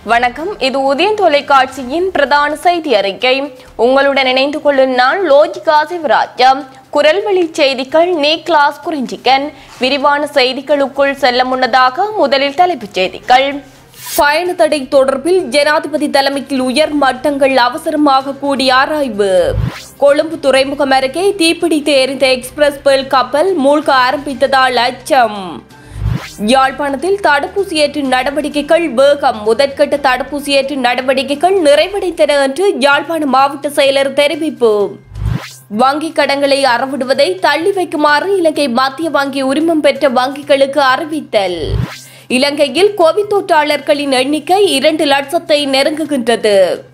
வணக்கம் இது உதயன் தொலைக்காட்சியின் பிரதான செய்தி அறிக்கை உங்களுடன் இணைந்து கொள்ளும் நான் லோஜிகா சிவராஜா குரல்வழி செய்திகள் நீ கிளாஸ் குறிஞ்சிக்கன் விரிவான செய்திகளுக்குள் செல்ல முன்னதாக முதலில் தலைப்புச் செய்திகள் பயண தடை தொடர்பில் ஜனாதிபதி தலைமையில் உயர் மட்டங்கள் அவசரமாக கூடி ஆராய்வு கொழும்பு துறைமுகம் அருகே தீப்பிடித்து எரிந்த எக்ஸ்பிரஸ் பேர்ல் கப்பல் மூழ்க ஆரம்பித்ததால் அச்சம் யாழ்ப்பாணத்தில் தடுப்பூசி ஏற்று நடவடிக்கைகள் வேகம் முதற்கட்ட தடுப்பூசி ஏற்று நடவடிக்கைகள் நிறைவடைந்தன என்று யாழ்ப்பாண மாவட்ட செயலர் தெரிவிப்பு வங்கிக் கடன்களை அறவிடுவதை தள்ளி வைக்குமாறு இலங்கை மத்திய வங்கி உரிமம் பெற்ற வங்கிகளுக்கு அறிவித்தல் இலங்கையில் கோவிட் தொற்றாளர்களின் எண்ணிக்கை இரண்டு லட்சத்தை நெருங்குகின்றது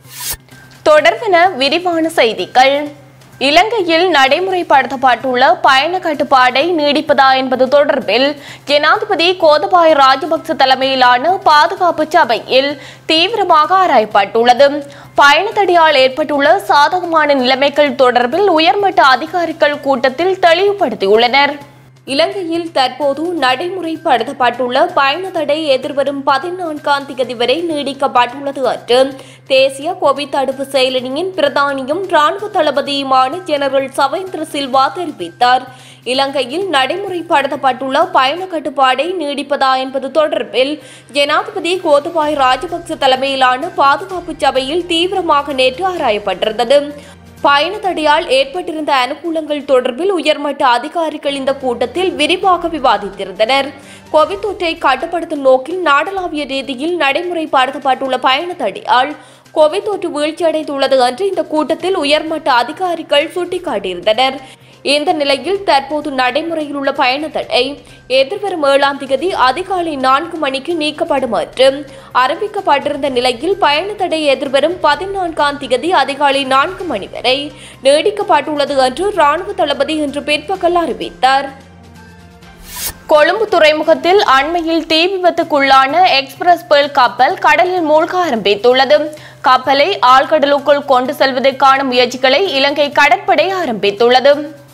தொடர்பென விரிவான செய்திகள் இலங்கையில் நடைமுறைப்படுத்தப்பட்டுள்ள பயண கட்டுப்பாடை நீடிப்பதா என்பது தொடர்பில் ஜனாதிபதி கோதபாய ராஜபக்ச தலைமையிலான பாதுகாப்பு சபையில் தீவிரமாக ஆராயப்பட்டுள்ளது பயணத்தடியால் ஏற்பட்டுள்ள சாதகமான நிலைமைகள் தொடர்பில் உயர்மட்ட அதிகாரிகள் கூட்டத்தில் தெளிவுபடுத்தியுள்ளனர் இலங்கையில் தற்போது நடைமுறைப்படுத்தப்பட்டுள்ள பயண தடை எதிர்வரும் பதினான்காம் தேதி வரை நீடிக்கப்பட்டுள்ளது என்று தேசிய கோவிட் தடுப்பு செயலணியின் பிரதானியும் ராணுவ தளபதியுமான ஜெனரல் சவேந்திர சில்வா தெரிவித்தார் இலங்கையில் நடைமுறைப்படுத்தப்பட்டுள்ள பயண கட்டுப்பாடை நீடிப்பதா என்பது தொடர்பில் ஜனாதிபதி கோத்தபாய் ராஜபக்ச தலைமையிலான பாதுகாப்பு சபையில் தீவிரமாக நேற்று ஆராயப்பட்டிருந்தது பயண தடையால் ஏற்பட்டிருந்த அனுகூலங்கள் தொடர்பில் உயர்மட்ட அதிகாரிகள் இந்த கூட்டத்தில் விரிவாக விவாதித்திருந்தனர் கோவிட் தொற்றை கட்டுப்படுத்தும் நோக்கில் நாடளாவிய ரீதியில் நடைமுறைப்படுத்தப்பட்டுள்ள பயண தடையால் கோவிட் தொற்று வீழ்ச்சியடைந்துள்ளது என்று இந்த கூட்டத்தில் உயர்மட்ட அதிகாரிகள் சுட்டிக்காட்டியிருந்தனர் இந்த நிலையில் தற்போது நடைமுறையில் உள்ள பயண தடை எதிர்வரும் ஏழாம் தேதி அதிகாலை நான்கு மணிக்கு நீக்கப்படும் என்று அறிவிக்கப்பட்டிருந்த நிலையில் பயண தடை எதிர்வரும் பதினான்காம் தேதி அதிகாலை நான்கு மணி வரை நீடிக்கப்பட்டுள்ளது என்று ராணுவ தளபதி இன்று பிற்பகல் அறிவித்தார் கொழும்பு துறைமுகத்தில் அண்மையில் தீ விபத்துக்குள்ளான எக்ஸ்பிரஸ் பேர்ல் கப்பல் கடலில் மூழ்க ஆரம்பித்துள்ளது கப்பலை ஆழ்கடலுக்குள் கொண்டு செல்வதற்கான முயற்சிகளை இலங்கை கடற்படை ஆரம்பித்துள்ளது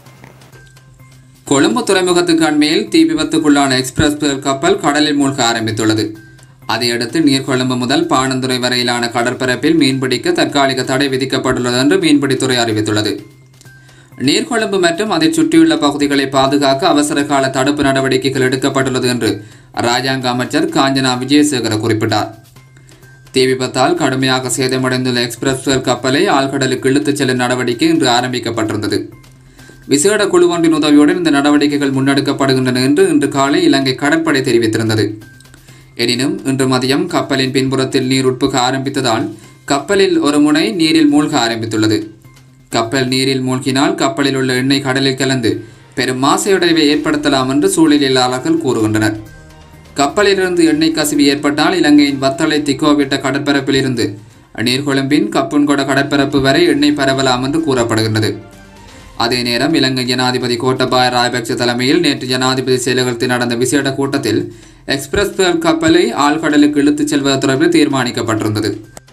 கொழும்பு துறைமுகத்துக்கு அண்மையில் தீ விபத்துக்குள்ளான எக்ஸ்பிரஸ் பேர்ல் கப்பல் கடலில் மூழ்க ஆரம்பித்துள்ளது அதையடுத்து நீர்கொழும்பு முதல் பாணந்துறை வரையிலான கடற்பரப்பில் மீன்பிடிக்க தற்காலிக தடை விதிக்கப்பட்டுள்ளது என்று மீன்பிடித்துறை அறிவித்துள்ளது நீர்கொழும்பு மற்றும் அதைச் சுற்றியுள்ள பகுதிகளை பாதுகாக்க அவசர கால தடுப்பு நடவடிக்கைகள் எடுக்கப்பட்டுள்ளது என்று ராஜாங்க அமைச்சர் காஞ்சனா விஜயசேகர குறிப்பிட்டார் தீ விபத்தால் கடுமையாக சேதமடைந்துள்ள எக்ஸ்பிரஸ் பேர்ல் கப்பலை ஆழ்கடலுக்கு இழுத்துச் செல்லும் நடவடிக்கை இன்று ஆரம்பிக்கப்பட்டிருந்தது விசேட குழு ஒன்றின் உதவியுடன் இந்த நடவடிக்கைகள் முன்னெடுக்கப்படுகின்றன என்று இன்று காலை இலங்கை கடற்படை தெரிவித்திருந்தது எனினும் இன்று மதியம் கப்பலின் பின்புறத்தில் நீர் உட்புக ஆரம்பித்ததால் கப்பலில் ஒரு முனை நீரில் மூழ்க ஆரம்பித்துள்ளது கப்பல் நீரில் மூழ்கினால் கப்பலில் உள்ள எண்ணெய் கடலில் கலந்து பெரும் மாசையுடைவை ஏற்படுத்தலாம் என்று சூழலியலாளர்கள் கூறுகின்றனர் கப்பலிலிருந்து எண்ணெய் கசிவு ஏற்பட்டால் இலங்கையின் வத்தளை திக்கோவிட்ட கடற்பரப்பில் இருந்து நீர்கொழும்பின் கப்புன்கொட கடற்பரப்பு வரை எண்ணெய் பரவலாம் என்று கூறப்படுகின்றது அதே நேரம் இலங்கை ஜனாதிபதி கோட்டபாய ராஜபக்ச தலைமையில் நேற்று ஜனாதிபதி செயலகத்தில் நடந்த விசேட கூட்டத்தில் எக்ஸ்பிரஸ் பேர்ல் கப்பலை ஆழ்கடலுக்கு இழுத்துச் செல்வது தொடர்பில் தீர்மானிக்கப்பட்டிருந்தது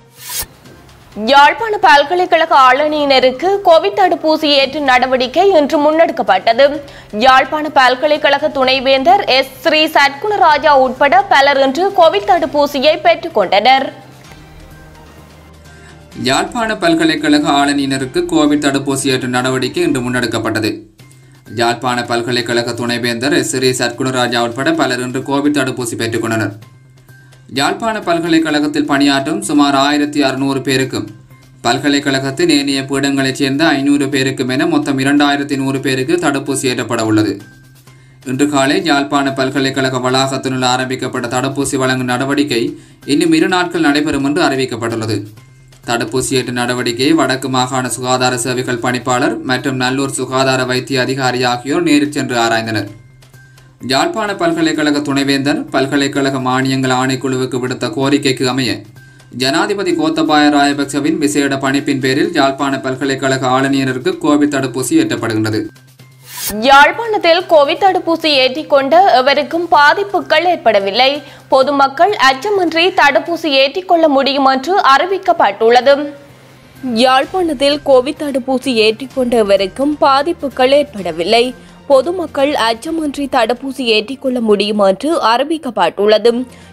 யாழ்ப்பாண பல்கலைக்கழக ஆளுநருக்கு கோவிட் தடுப்பூசி ஏற்று நடவடிக்கை இன்று முன்னெடுக்கப்பட்டது யாழ்ப்பாண பல்கலைக்கழக துணைவேந்தர் எஸ் ஸ்ரீ சட்குணராஜா உட்பட பலர் இன்று கோவிட் தடுப்பூசியை பெற்றுக் கொண்டனர் யாழ்ப்பாண பல்கலைக்கழக ஆளுநருக்கு கோவிட் தடுப்பூசி ஏற்றும் நடவடிக்கை இன்று முன்னெடுக்கப்பட்டது யாழ்ப்பாண பல்கலைக்கழக துணைவேந்தர் எஸ் ஸ்ரீ சத்குணராஜா உட்பட பலர் இன்று கோவிட் தடுப்பூசி பெற்றுக்கொண்டனர் யாழ்ப்பாண பல்கலைக்கழகத்தில் பணியாற்றும் சுமார் ஆயிரத்தி அறுநூறு பேருக்கும் பல்கலைக்கழகத்தின் ஏனைய பீடங்களைச் சேர்ந்த ஐநூறு பேருக்கும் என மொத்தம் இரண்டாயிரத்தி நூறு பேருக்கு தடுப்பூசி ஏற்றப்பட உள்ளது இன்று காலை யாழ்ப்பாண பல்கலைக்கழக வளாகத்தினுள் ஆரம்பிக்கப்பட்ட தடுப்பூசி வழங்கும் நடவடிக்கை இன்னும் இரு நாட்கள் நடைபெறும் என்று அறிவிக்கப்பட்டுள்ளது தடுப்பூசி ஏற்று நடவடிக்கையை வடக்கு மாகாண சுகாதார சேவைகள் பணிப்பாளர் மற்றும் நல்லூர் சுகாதார வைத்திய அதிகாரி ஆகியோர் நேரில் சென்று ஆராய்ந்தனர் யாழ்ப்பாண பல்கலைக்கழக துணைவேந்தர் பல்கலைக்கழக மானியங்கள் ஆணைக்குழுவுக்கு விடுத்த கோரிக்கைக்கு அமைய ஜனாதிபதி கோத்தபாய ராயபக்சவின் விசேட பணிப்பின் பேரில் யாழ்ப்பாண பல்கலைக்கழக ஆளுநருக்கு கோவிட் தடுப்பூசி ஏற்றப்படுகின்றது யாழ்ப்பாணத்தில் கோவிட் தடுப்பூசி ஏற்றிக்கொண்ட எவருக்கும் பாதிப்புகள் ஏற்படவில்லை பொதுமக்கள் அச்சமின்றி தடுப்பூசி ஏற்றிக்கொள்ள முடியும் என்று அறிவிக்கப்பட்டுள்ளது யாழ்ப்பாணத்தில் கோவிட் தடுப்பூசி ஏற்றிக்கொண்ட எவருக்கும் பாதிப்புகள் ஏற்படவில்லை பொதுமக்கள் அச்சமின்றி தடுப்பூசி ஏற்றிக்கொள்ள முடியும் என்று அறிவிக்கப்பட்டுள்ளது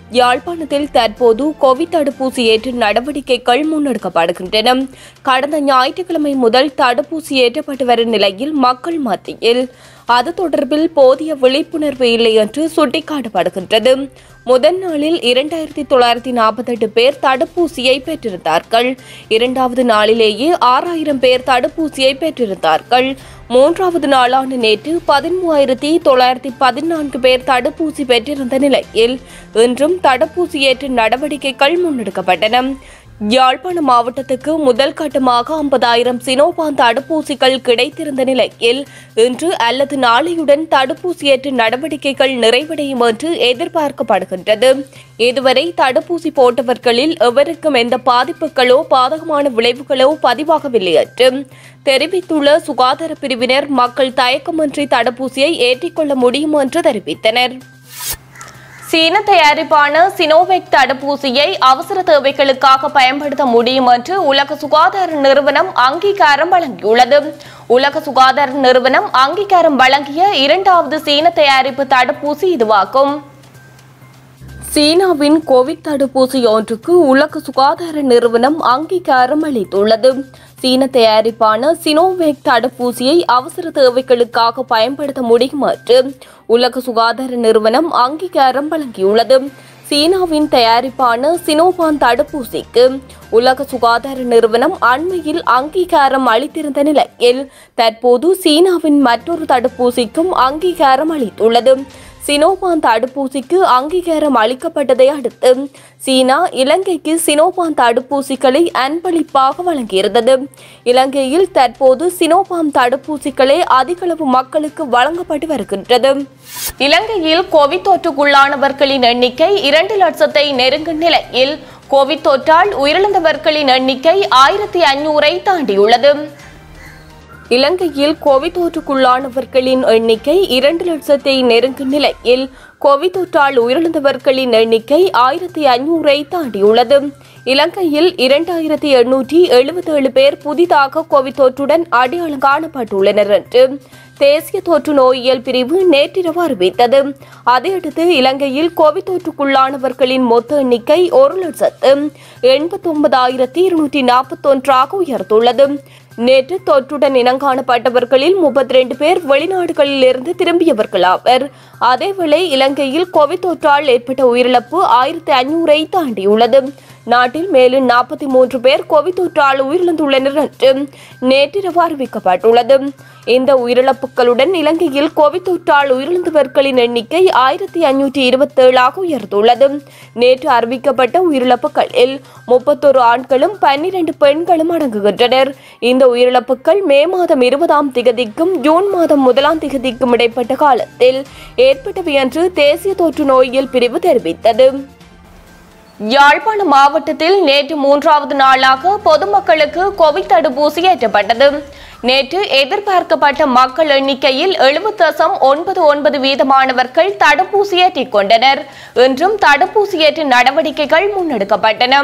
யாழ்ப்பாணத்தில் தற்போது கோவிட் தடுப்பூசி ஏற்று நடவடிக்கைகள் முன்னெடுக்கப்படுகின்றன கடந்த ஞாயிற்றுக்கிழமை முதல் தடுப்பூசி ஏற்றப்பட்டு வரும் நிலையில் மக்கள் மத்தியில் அது தொடர்பில் போதிய விழிப்புணர்வு இல்லை என்று சுட்டிக்காட்டப்படுகின்றது முதல் நாளில் இரண்டாயிரத்தி தொள்ளாயிரத்தி நாற்பத்தெட்டு பேர் தடுப்பூசியை பெற்றிருந்தார்கள் இரண்டாவது நாளிலேயே ஆறாயிரம் பேர் தடுப்பூசியை பெற்றிருந்தார்கள் மூன்றாவது நாளான நேற்று பதிமூவாயிரத்தி தொள்ளாயிரத்தி பதினான்கு பேர் தடுப்பூசி பெற்றிருந்த நிலையில் இன்றும் தடுப்பூசி ஏற்ற நடவடிக்கைகள் முன்னெடுக்கப்பட்டன யாழ்ப்பாண மாவட்டத்துக்கு முதல் கட்டமாக ஐம்பதாயிரம் சினோபான் தடுப்பூசிகள் கிடைத்திருந்த நிலையில் இன்று அல்லது நாளையுடன் தடுப்பூசியேற்ற நடவடிக்கைகள் நிறைவடையும் என்று எதிர்பார்க்கப்படுகின்றது இதுவரை தடுப்பூசி போட்டவர்களில் எவருக்கும் எந்த பாதிப்புகளோ பாதகமான விளைவுகளோ பதிவாகவில்லை என்று தெரிவித்துள்ள சுகாதார பிரிவினர் மக்கள் தயக்கமின்றி தடுப்பூசியை ஏற்றிக்கொள்ள முடியும் என்று தெரிவித்தனர் சீன தயாரிப்பான சினோவேக் தடுப்பூசியை அவசர தேவைகளுக்காக பயன்படுத்த முடியும் என்று உலக சுகாதார நிறுவனம் அங்கீகாரம் வழங்கியுள்ளது உலக சுகாதார நிறுவனம் அங்கீகாரம் வழங்கிய இரண்டாவது சீன தயாரிப்பு தடுப்பூசி இதுவாகும் சீனாவின் கோவிட் தடுப்பூசி ஒன்றுக்கு உலக சுகாதார நிறுவனம் அங்கீகாரம் அளித்துள்ளது சீன தயாரிப்பான சினோவேக் தடுப்பூசியை அவசர தேவைகளுக்காக பயன்படுத்த முடியும் என்று உலக சுகாதார நிறுவனம் அங்கீகாரம் வழங்கியுள்ளது சீனாவின் தயாரிப்பான சினோபான் தடுப்பூசிக்கு உலக சுகாதார நிறுவனம் அண்மையில் அங்கீகாரம் அளித்திருந்த நிலையில் தற்போது சீனாவின் மற்றொரு தடுப்பூசிக்கும் அங்கீகாரம் அளித்துள்ளது சினோபான் தடுப்பூசிக்கு அங்கீகாரம் அளிக்கப்பட்டதை அடுத்து சீனா இலங்கைக்கு சினோபான் தடுப்பூசிகளை அன்பளிப்பாக வழங்கியிருந்தது இலங்கையில் தற்போது சினோபான் தடுப்பூசிகளே அதிகளவு மக்களுக்கு வழங்கப்பட்டு வருகின்றது இலங்கையில் கோவிட் தொற்றுக்குள்ளானவர்களின் எண்ணிக்கை இரண்டு லட்சத்தை நெருங்கும் நிலையில் கோவிட் தொற்றால் உயிரிழந்தவர்களின் எண்ணிக்கை ஆயிரத்தி ஐநூறை தாண்டியுள்ளது இலங்கையில் கோவிட் தொற்றுக்குள்ளானவர்களின் எண்ணிக்கை இரண்டு லட்சத்தை நெருங்கும் நிலையில் கோவிட் தொற்றால் உயிரிழந்தவர்களின் எண்ணிக்கை ஆயிரத்தி ஐநூறை தாண்டியுள்ளது இலங்கையில் இரண்டாயிரத்தி எண்ணூற்றி எழுபத்தேழு பேர் புதிதாக கோவிட் தொற்றுடன் அடையாளம் காணப்பட்டுள்ளனர் என்று தேசிய தொற்று நோயியல் பிரிவு நேற்றிரவு அறிவித்தது அதையடுத்து இலங்கையில் கோவிட் தொற்றுக்குள்ளானவர்களின் மொத்த எண்ணிக்கை ஒரு லட்சத்து எண்பத்தி ஒன்பதாயிரத்தி இருநூற்றி நாற்பத்தொன்றாக உயர்ந்துள்ளது நேற்று தொற்றுடன் இனங்காணப்பட்டவர்களில் முப்பத்தி ரெண்டு பேர் வெளிநாடுகளில் இருந்து திரும்பியவர்களாவர் அதேவேளை இலங்கையில் கோவிட் தொற்றால் ஏற்பட்ட உயிரிழப்பு ஆயிரத்தி ஐநூறை தாண்டியுள்ளது நாட்டில் மேலும் நாற்பத்தி மூன்று பேர் கோவிட் தொற்றால் உயிரிழந்துள்ளனர் என்று நேற்றிரவு அறிவிக்கப்பட்டுள்ளது இந்த உயிரிழப்புகளுடன் இலங்கையில் கோவிட் தொற்றால் உயிரிழந்தவர்களின் எண்ணிக்கை ஆயிரத்தி ஐநூற்றி இருபத்தேழாக உயர்ந்துள்ளது நேற்று அறிவிக்கப்பட்ட உயிரிழப்புகளில் முப்பத்தொரு ஆண்களும் பன்னிரண்டு பெண்களும் அடங்குகின்றனர் இந்த உயிரிழப்புகள் மே மாதம் இருபதாம் திகதிக்கும் ஜூன் மாதம் முதலாம் திகதிக்கும் இடைப்பட்ட காலத்தில் ஏற்பட்டவை என்று தேசிய தொற்று நோயியல் பிரிவு தெரிவித்தது யாழ்ப்பாண மாவட்டத்தில் நேற்று மூன்றாவது நாளாக பொதுமக்களுக்கு கோவிட் தடுப்பூசி ஏற்றப்பட்டது நேற்று எதிர்பார்க்கப்பட்ட மக்கள் எண்ணிக்கையில் எழுபது தசம் ஒன்பது ஒன்பது வீதமானவர்கள் தடுப்பூசி ஏற்றிக் கொண்டனர் இன்றும் தடுப்பூசி ஏற்ற நடவடிக்கைகள் முன்னெடுக்கப்பட்டன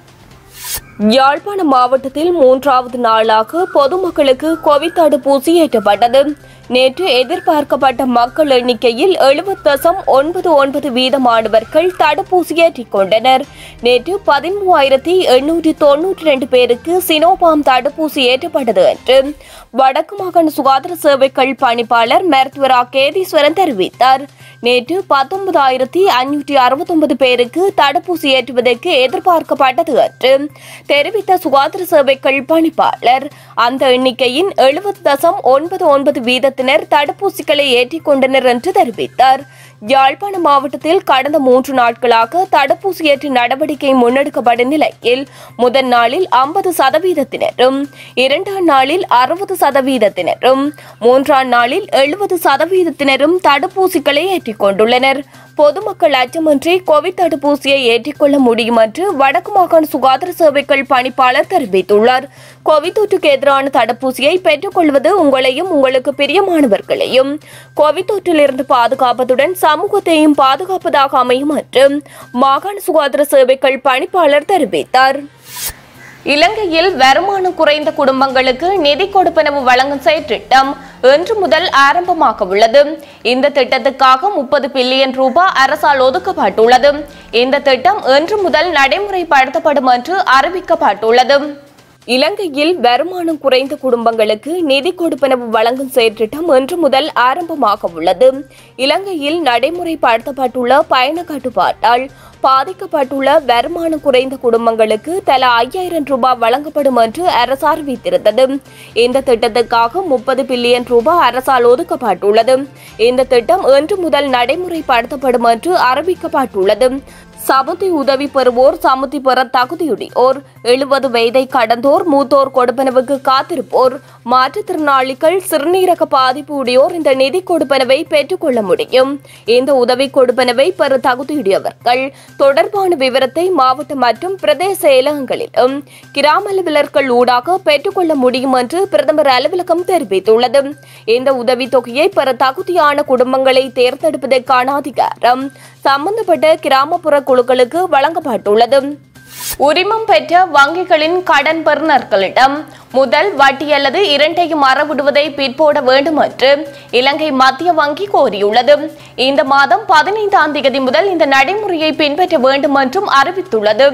யாழ்ப்பாண மாவட்டத்தில் மூன்றாவது நாளாக பொதுமக்களுக்கு கோவிட் தடுப்பூசி ஏற்றப்பட்டது நேற்று எதிர்பார்க்கப்பட்ட மக்கள் எண்ணிக்கையில் எழுபது தசம் ஒன்பது ஒன்பது வீதமானவர்கள் தடுப்பூசி ஏற்றிக் கொண்டனர் நேற்று பதிமூவாயிரத்தி எண்ணூற்றி தொன்னூற்றி ரெண்டு பேருக்கு சினோபாம் தடுப்பூசி ஏற்றப்பட்டது என்று வடக்கு மாகாண சுகாதார சேவைகள் பணிப்பாளர் மருத்துவர் ஆ. கேதீஸ்வரன் தெரிவித்தார் நேற்று பத்தொன்பதாயிரத்தி ஐநூற்றி அறுபத்தொன்பது பேருக்கு தடுப்பூசி ஏற்றுவதற்கு எதிர்பார்க்கப்பட்டது என்று தெரிவித்த சுகாதார சேவைகள் பணிப்பாளர் அந்த எண்ணிக்கையின் எழுபது தசம் ஒன்பது ஒன்பது வீதத்தினர் தடுப்பூசிகளை ஏற்றிக் கொண்டனர் என்று தெரிவித்தார் யாழ்ப்பாண மாவட்டத்தில் கடந்த மூன்று நாட்களாக தடுப்பூசி ஏற்ற நடவடிக்கை முன்னெடுக்கப்படும் நிலையில் முதல் நாளில் ஐம்பது சதவீதத்தினரும் இரண்டாம் நாளில் அறுபது சதவீதத்தினரும் மூன்றாம் நாளில் எழுபது சதவீதத்தினரும் தடுப்பூசிகளை ஏற்றிக் கொண்டுள்ளனர் பொதுமக்கள் அச்சமின்றி கோவிட் தடுப்பூசியை ஏற்றிக்கொள்ள முடியும் என்று வடக்கு மாகாண சுகாதார சேவைகள் பணிப்பாளர் தெரிவித்துள்ளார் கோவிட் தொற்றுக்கு எதிரான தடுப்பூசியை பெற்றுக்கொள்வது உங்களையும் உங்களுக்கு பிரியமானவர்களையும் கோவிட் தொற்றிலிருந்து பாதுகாப்பதுடன் சமூகத்தையும் பாதுகாப்பதாக அமையும் என்று மாகாண சுகாதார சேவைகள் பணிப்பாளர் தெரிவித்தார் இலங்கையில் வருமானம் குறைந்த குடும்பங்களுக்கு நிதி கொடுப்பனவு வழங்கும் செயற்றிட்டம் இன்று முதல் ஆரம்பமாக உள்ளது இந்த திட்டத்துக்காக முப்பது பில்லியன் ரூபாய் அரசால் ஒதுக்கப்பட்டுள்ளது இந்த திட்டம் இன்று முதல் நடைமுறைப்படுத்தப்படும் என்று அறிவிக்கப்பட்டுள்ளது இலங்கையில் வருமானம் குறைந்த குடும்பங்களுக்கு நிதி கொடுப்பனவு வழங்கும் செயற்திட்டம் இன்று முதல் ஆரம்பமாக உள்ளது இலங்கையில் நடைமுறைப்படுத்தப்பட்டுள்ள பயண கட்டுப்பாட்டால் பாதிக்கப்பட்டுள்ள வருமானம் குறைந்த குடும்பங்களுக்கு தலா ஐயாயிரம் ரூபாய் வழங்கப்படும் என்று அரசு அறிவித்திருந்தது இந்த திட்டத்துக்காக முப்பது பில்லியன் ரூபாய் அரசால் ஒதுக்கப்பட்டுள்ளது இந்த திட்டம் இன்று முதல் நடைமுறைப்படுத்தப்படும் என்று அறிவிக்கப்பட்டுள்ளது சமுதி உதவி பெறுவோர் சமுதி பெற தகுதியுடையோர் எழுபது வயதை கடந்தோர் மூத்தோர் கொடுப்பனவுக்கு காத்திருப்போர் மாற்றுத்திறனாளிகள் சிறுநீரக பாதிப்பு உடையோர் இந்த நிதி கொடுப்பனவை பெற்றுக்கொள்ள முடியும் இந்த உதவி கொடுப்பனவை பெற தகுதியுடையவர்கள் தொடர்பான விவரத்தை மாவட்ட மற்றும் பிரதேச செயலகங்களிலும் கிராம அலுவலர்கள் ஊடாக பெற்றுக்கொள்ள முடியும் என்று பிரதமர் அலுவலகம் தெரிவித்துள்ளது இந்த உதவித்தொகையை பெற தகுதியான குடும்பங்களை தேர்ந்தெடுப்பதற்கான அதிகாரம் சம்பந்தப்பட்ட கிராமப்புற குழுக்களுக்கு வழங்கப்பட்டுள்ளது உரிமம் பெற்ற வங்கிகளின் கடன் பெறுநர்களிடம் முதல் வட்டி அல்லது இரண்டையும் மறவிடுவதை பிற்போட வேண்டும் என்று இலங்கை மத்திய வங்கி கோரியுள்ளது இந்த மாதம் பதினைந்தாம் தேதி முதல் இந்த நடைமுறையை பின்பற்ற வேண்டும் என்றும் அறிவித்துள்ளது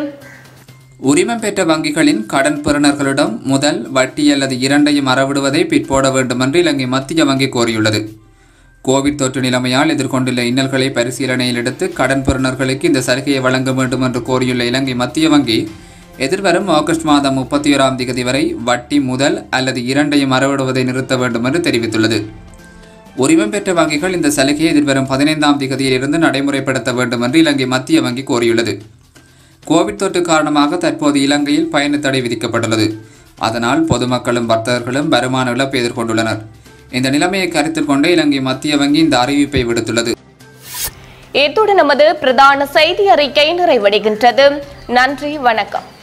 உரிமம் பெற்ற வங்கிகளின் கடன் பெறுநர்களிடம் முதல் வட்டி அல்லது இரண்டையும் அறவிடுவதை பிற்போட வேண்டும் என்று இலங்கை மத்திய வங்கி கோரியுள்ளது கோவிட் தொற்று நிலைமையால் எதிர்கொண்டுள்ள இன்னல்களை பரிசீலனையில் எடுத்து கடன் பெறுநர்களுக்கு இந்த சலுகையை வழங்க வேண்டும் என்று கோரியுள்ள இலங்கை மத்திய வங்கி எதிர்வரும் ஆகஸ்ட் மாதம் முப்பத்தி ஓராம் தேதி வரை வட்டி முதல் அல்லது இரண்டையும் அறவிடுவதை நிறுத்த வேண்டும் என்று தெரிவித்துள்ளது உரிமம் பெற்ற வங்கிகள் இந்த சலுகையை எதிர்வரும் பதினைந்தாம் தேதியில் இருந்து நடைமுறைப்படுத்த வேண்டும் என்று இலங்கை மத்திய வங்கி கோரியுள்ளது கோவிட் தொற்று காரணமாக தற்போது இலங்கையில் பயண தடை விதிக்கப்பட்டுள்ளது அதனால் பொதுமக்களும் வர்த்தகர்களும் வருமான இழப்பு எதிர்கொண்டுள்ளனர் இந்த நிலைமையை கருத்தில் கொண்டு இலங்கை மத்திய வங்கி இந்த அறிவிப்பை விடுத்துள்ளது இத்துடன் நமது பிரதான செய்தி அறிக்கை நிறைவடைகின்றது நன்றி வணக்கம்